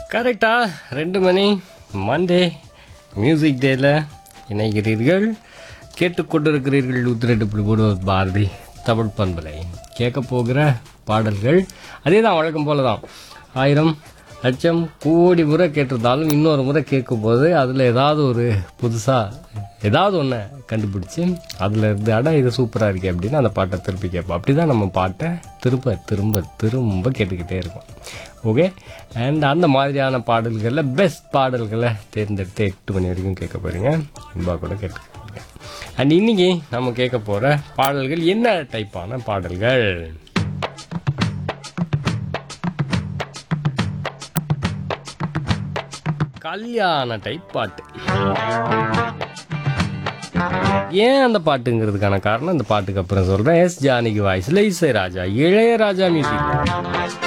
கரெக்டா ரெண்டு மணி Monday music டேல இணைகிறீர்கள் கேட்டுக்கொண்டிருக்கிறீர்கள் நூற்றி ரெண்டு புள்ளி மூணு பாரதி தமிழ் பண்பலை கேட்க போகிற பாடல்கள் அதே தான் வழக்கம் போல தான் ஆயிரம் லட்சம் கோடி முறை கேட்டிருந்தாலும் இன்னொரு முறை கேட்கும்போது அதில் ஏதாவது ஒரு புதுசாக ஏதாவது ஒன்று கண்டுபிடிச்சி அதில் இருந்து அட இது சூப்பராக இருக்கே அப்படின்னு அந்த பாட்டை திருப்பி கேட்போம் அப்படி தான் நம்ம பாட்டை திரும்ப திரும்ப திரும்ப கேட்டுக்கிட்டே இருக்கோம் ஓகே அண்ட் அந்த மாதிரியான பாடல்களில் பெஸ்ட் பாடல்களை தேர்ந்தெடுத்து எட்டு மணி வரைக்கும் கேட்க போகிறீங்க இன்பா கூட கேட்டுக்க அண்ட் இன்னைக்கு நம்ம கேட்க போகிற பாடல்கள் என்ன டைப்பான பாடல்கள் கல்யாண டைப் பாட்டு ஏன் அந்த பாட்டுங்கிறதுக்கான காரணம் இந்த பாட்டுக்கு அப்புறம் சொல்கிறேன் எஸ் ஜானகி வாய்ஸில் இசை ராஜா இளையராஜா மியூசிக்